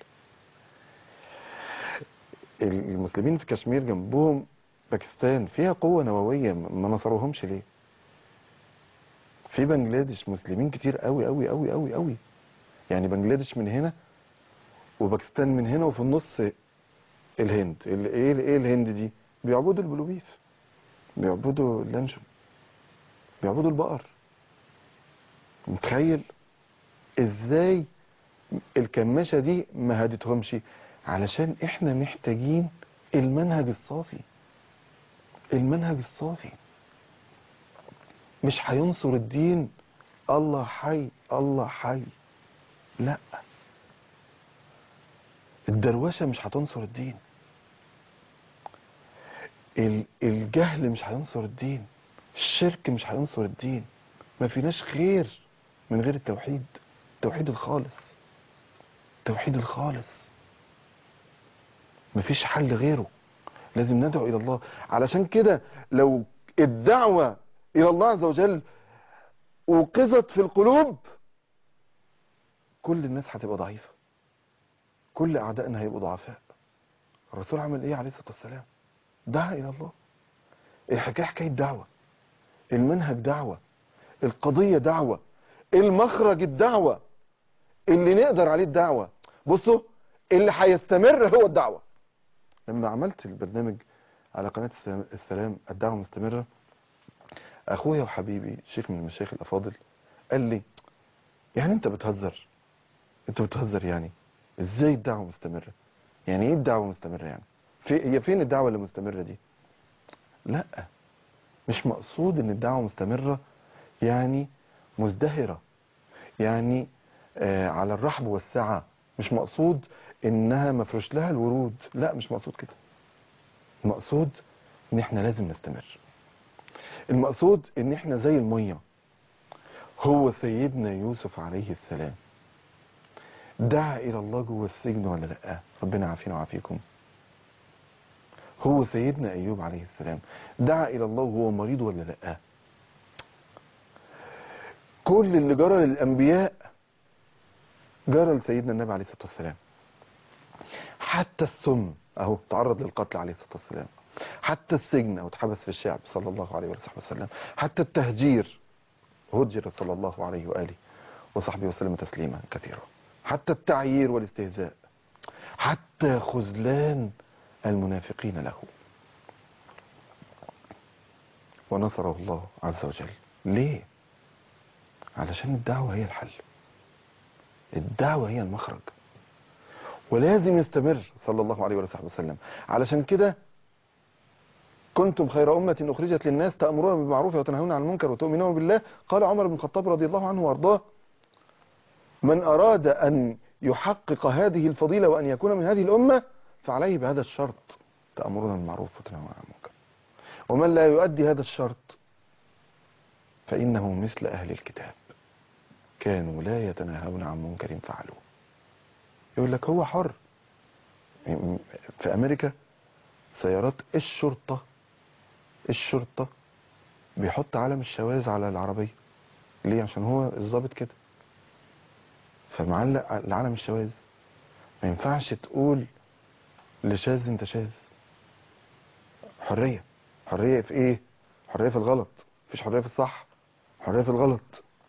المسلمين في كشمير جنبهم باكستان فيها قوة نووية ما نصروهمش ليه في بنجلاديش مسلمين كتير قوي قوي قوي قوي قوي يعني بنجلاديش من هنا وباكستان من هنا وفي النص الهند ال- ايه ايه الهند دي بيعبدوا البلوبيف بيعبدوا اللانشون بيعبدوا البقر متخيل ازاي الكماشة دي ما هدتهمش علشان احنا محتاجين المنهج الصافي المنهج الصافي مش هينصر الدين الله حي الله حي لا الدروشة مش هتنصر الدين ال- الجهل مش هينصر الدين الشرك مش هينصر الدين ما فيناش خير من غير التوحيد التوحيد الخالص التوحيد الخالص مفيش حل غيره لازم ندعو إلى الله علشان كده لو الدعوة إلى الله عز وجل وقظت في القلوب كل الناس هتبقى ضعيفة كل أعدائنا هيبقوا ضعفاء الرسول عمل إيه عليه الصلاة والسلام دعا إلى الله الحكاية حكاية دعوة المنهج دعوة القضية دعوة المخرج الدعوة اللي نقدر عليه الدعوة بصوا اللي هيستمر هو الدعوة لما عملت البرنامج على قناة السلام- السلام الدعوة مستمرة أخويا وحبيبي شيخ من المشايخ الأفاضل قال لي يعني أنت بتهزر أنت بتهزر يعني إزاي الدعوة مستمرة يعني إيه الدعوة مستمرة يعني في هي فين الدعوة اللي مستمرة دي لا مش مقصود ان الدعوة مستمرة يعني مزدهرة يعني آه على الرحب والسعة مش مقصود انها مفروش لها الورود لا مش مقصود كده المقصود ان احنا لازم نستمر المقصود ان احنا زي المية هو سيدنا يوسف عليه السلام دعا الى الله جوه السجن ولا لا ربنا يعافينا ويعافيكم هو سيدنا ايوب عليه السلام دعا الى الله وهو مريض ولا لا كل اللي جرى للانبياء جرى لسيدنا النبي عليه الصلاه والسلام حتى السم اهو تعرض للقتل عليه الصلاه والسلام حتى السجن او اتحبس في الشعب صلى الله عليه وصحبه وسلم حتى التهجير هجر صلى الله عليه واله وصحبه وسلم تسليما كثيرا حتى التعيير والاستهزاء حتى خذلان المنافقين له ونصره الله عز وجل ليه علشان الدعوة هي الحل الدعوة هي المخرج ولازم يستمر صلى الله عليه وصحبه وسلم علشان كده كنتم خير أمة أخرجت للناس تأمرون بالمعروف وتنهون عن المنكر وتؤمنون بالله قال عمر بن الخطاب رضي الله عنه وارضاه من أراد أن يحقق هذه الفضيلة وأن يكون من هذه الأمة فعليه بهذا الشرط تأمرون بالمعروف وتنهون عن المنكر ومن لا يؤدي هذا الشرط فإنه مثل أهل الكتاب كانوا لا يتناهون عن منكر فعلوه يقول لك هو حر في أمريكا سيارات الشرطة الشرطة بيحط علم الشواذ على العربية ليه عشان هو الضابط كده فمعلق العلم الشواذ ما ينفعش تقول لشاذ انت شاذ حرية حرية في ايه حرية في الغلط مفيش حرية في الصح حرية في الغلط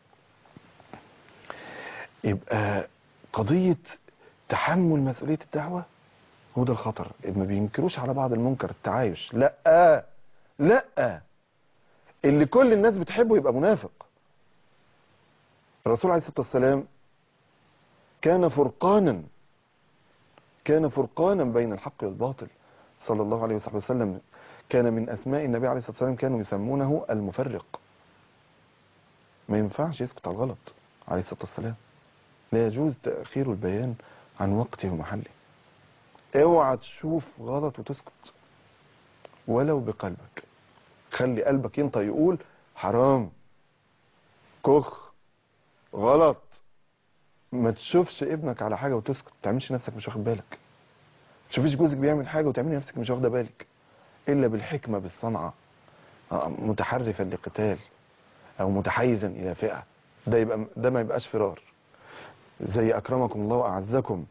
يبقى قضية تحمل مسؤولية الدعوة هو ده الخطر ما بينكروش على بعض المنكر التعايش لا لا اللي كل الناس بتحبه يبقى منافق الرسول عليه الصلاة والسلام كان فرقانا كان فرقانا بين الحق والباطل صلى الله عليه وصحبه وسلم كان من أسماء النبي عليه الصلاة والسلام كانوا يسمونه المفرق ما ينفعش يسكت على الغلط عليه الصلاة والسلام لا يجوز تأخير البيان عن وقته ومحله اوعى تشوف غلط وتسكت ولو بقلبك خلي قلبك ينطق يقول حرام كخ غلط ما تشوفش ابنك على حاجة وتسكت ما تعملش نفسك مش واخد بالك ما تشوفيش جوزك بيعمل حاجة وتعملي نفسك مش واخدة بالك إلا بالحكمة بالصنعة آه، متحرفا لقتال أو متحيزا إلى فئة ده يبقى ده ما يبقاش فرار زي أكرمكم الله وأعزكم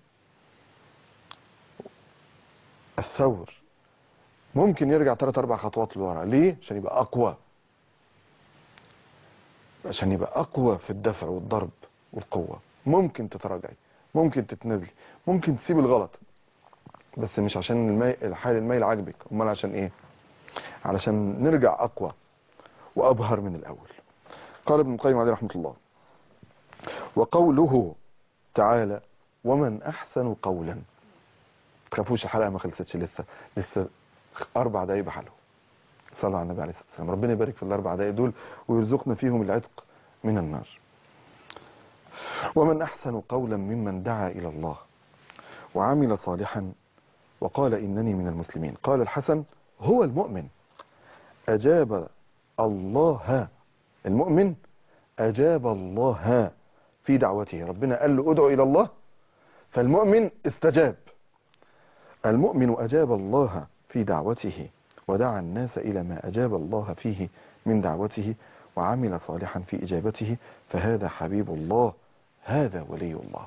الثور ممكن يرجع ثلاث أربع خطوات لورا ليه؟ عشان يبقى أقوى عشان يبقى أقوى في الدفع والضرب والقوة ممكن تتراجعي ممكن تتنازلي ممكن تسيب الغلط بس مش عشان المي... الحال الميل عاجبك امال عشان ايه علشان نرجع اقوى وابهر من الاول قال ابن القيم عليه رحمه الله وقوله تعالى ومن احسن قولا تخافوش الحلقه ما خلصتش لسه لسه اربع دقايق بحاله صلى على النبي عليه الصلاه والسلام ربنا يبارك في الاربع دقايق دول ويرزقنا فيهم العتق من النار ومن احسن قولا ممن دعا الى الله وعمل صالحا وقال إنني من المسلمين قال الحسن هو المؤمن أجاب الله المؤمن أجاب الله في دعوته ربنا قال له ادعو إلى الله فالمؤمن استجاب المؤمن أجاب الله في دعوته ودعا الناس إلى ما أجاب الله فيه من دعوته وعمل صالحا في إجابته فهذا حبيب الله هذا ولي الله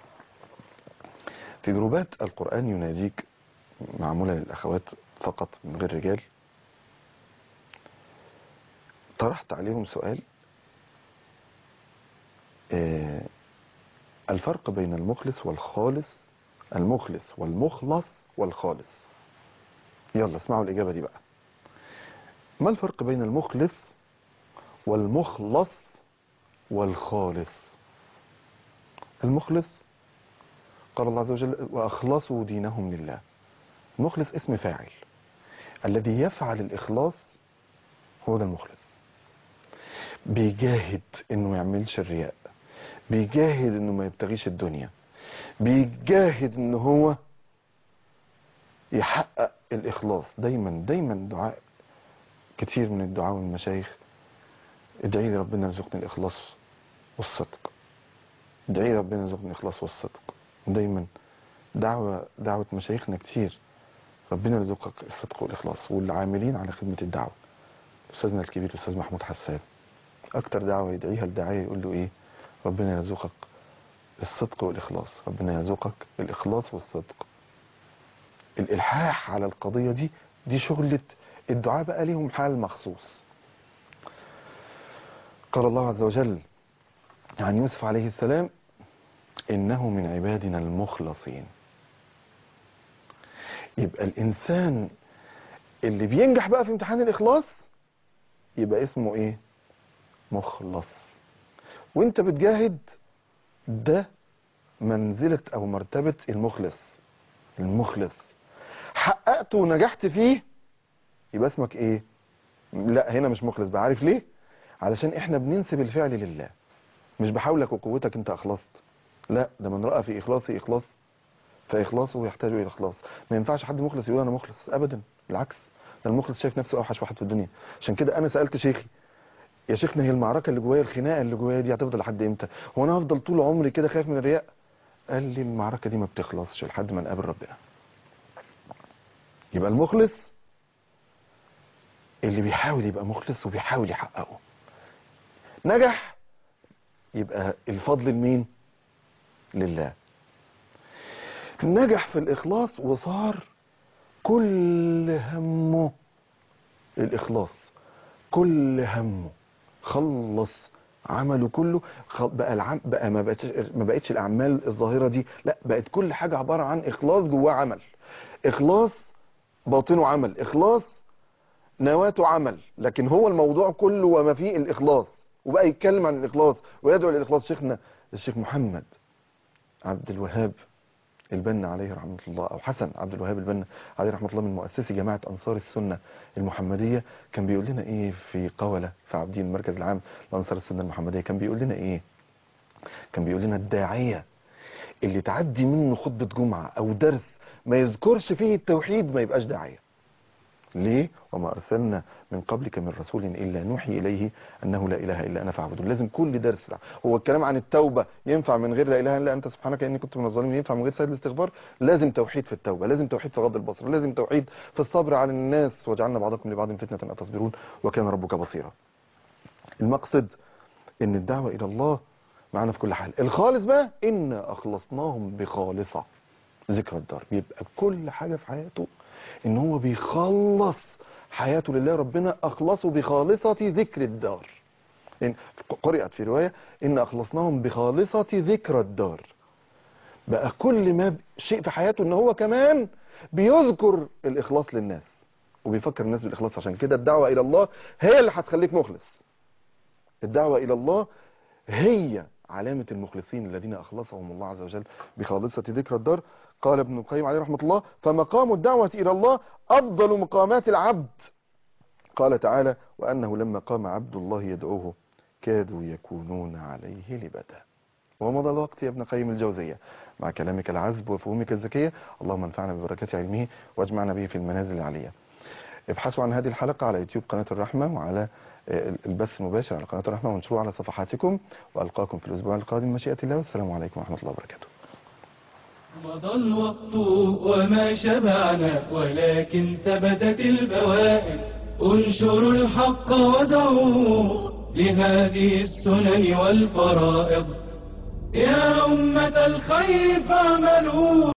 في جروبات القرآن يناديك معمولة للأخوات فقط من غير رجال طرحت عليهم سؤال آه، الفرق بين المخلص والخالص المخلص والمخلص والخالص يلا اسمعوا الإجابة دي بقى ما الفرق بين المخلص والمخلص والخالص المخلص قال الله عز وجل وأخلصوا دينهم لله المخلص اسم فاعل الذي يفعل الإخلاص هو ده المخلص بيجاهد انه ما يعملش الرياء بيجاهد انه ما يبتغيش الدنيا بيجاهد ان هو يحقق الإخلاص دايما دايما دعاء كتير من الدعاء والمشايخ ادعي لي ربنا يرزقني الإخلاص والصدق ادعي لي ربنا يرزقني الإخلاص والصدق دايما دعوة دعوة مشايخنا كتير ربنا يرزقك الصدق والإخلاص والعاملين على خدمة الدعوة أستاذنا الكبير الأستاذ محمود حسان أكتر دعوة يدعيها الداعية يقول له إيه ربنا يرزقك الصدق والإخلاص ربنا يرزقك الإخلاص والصدق الإلحاح على القضية دي دي شغلة الدعاء بقى ليهم حال مخصوص قال الله عز وجل عن يوسف عليه السلام إنه من عبادنا المخلصين يبقى الإنسان اللي بينجح بقى في امتحان الإخلاص يبقى اسمه إيه مخلص وانت بتجاهد ده منزلة أو مرتبة المخلص المخلص حققته ونجحت فيه يبقى اسمك إيه لا هنا مش مخلص بقى عارف ليه علشان احنا بننسب الفعل لله مش بحولك وقوتك انت اخلصت لا ده من رأى في إخلاصي إخلاص فإخلاصه يحتاج إلى إخلاص ما ينفعش حد مخلص يقول أنا مخلص أبدا بالعكس ده المخلص شايف نفسه أوحش واحد في الدنيا عشان كده أنا سألت شيخي يا شيخنا هي المعركة اللي جوايا الخناقة اللي جوايا دي هتفضل لحد إمتى هو أنا هفضل طول عمري كده خايف من الرياء قال لي المعركة دي ما بتخلصش لحد ما نقابل ربنا يبقى المخلص اللي بيحاول يبقى مخلص وبيحاول يحققه نجح يبقى الفضل لمين لله نجح في الإخلاص وصار كل همه الإخلاص كل همه خلص عمله كله خ- بقى العم بقى ما بقتش ما بقتش الأعمال الظاهرة دي لا بقت كل حاجة عبارة عن إخلاص جواه عمل إخلاص باطنه عمل إخلاص نواته عمل لكن هو الموضوع كله وما فيه الإخلاص وبقى يتكلم عن الإخلاص ويدعو للإخلاص شيخنا الشيخ محمد عبد الوهاب البنا عليه رحمة الله أو حسن عبد الوهاب البنا عليه رحمة الله من مؤسسي جماعة أنصار السنة المحمدية كان بيقول لنا إيه في قولة في عابدين المركز العام لأنصار السنة المحمدية كان بيقول لنا إيه كان بيقول لنا الداعية اللي تعدي منه خطبة جمعة أو درس ما يذكرش فيه التوحيد ما يبقاش داعية ليه وما أرسلنا من قبلك من رسول إلا نوحي إليه أنه لا إله إلا أنا فاعبدون لازم كل درس ده. هو الكلام عن التوبة ينفع من غير لا إله إلا أنت سبحانك إني كنت من الظالمين ينفع من غير سيد الاستغفار لازم توحيد في التوبة لازم توحيد في غض البصر لازم توحيد في الصبر على الناس وجعلنا بعضكم لبعض فتنة أتصبرون وكان ربك بصيرا المقصد ان الدعوة الى الله معانا في كل حال الخالص بقى ان اخلصناهم بخالصة ذكر الدار بيبقى كل حاجة في حياته ان هو بيخلص حياته لله ربنا اخلصه بخالصة ذكر الدار إن قرأت في رواية ان اخلصناهم بخالصة ذكر الدار بقى كل ما شيء في حياته ان هو كمان بيذكر الاخلاص للناس وبيفكر الناس بالاخلاص عشان كده الدعوة الى الله هي اللي هتخليك مخلص الدعوة إلى الله هي علامة المخلصين الذين أخلصهم الله عز وجل بخالصة ذكر الدار قال ابن القيم عليه رحمة الله فمقام الدعوة إلى الله أفضل مقامات العبد قال تعالى وأنه لما قام عبد الله يدعوه كادوا يكونون عليه لبدا ومضى الوقت يا ابن قيم الجوزية مع كلامك العذب وفهومك الذكية اللهم انفعنا ببركات علمه واجمعنا به في المنازل العلية ابحثوا عن هذه الحلقة على يوتيوب قناة الرحمة وعلى البث مباشر على قناة الرحمة وانشروه على صفحاتكم وألقاكم في الأسبوع القادم مشيئة الله والسلام عليكم ورحمة الله وبركاته مضى الوقت وما شبعنا ولكن ثبتت البوائد انشروا الحق ودعوا لهذه السنن والفرائض يا أمة الخير فاعملوا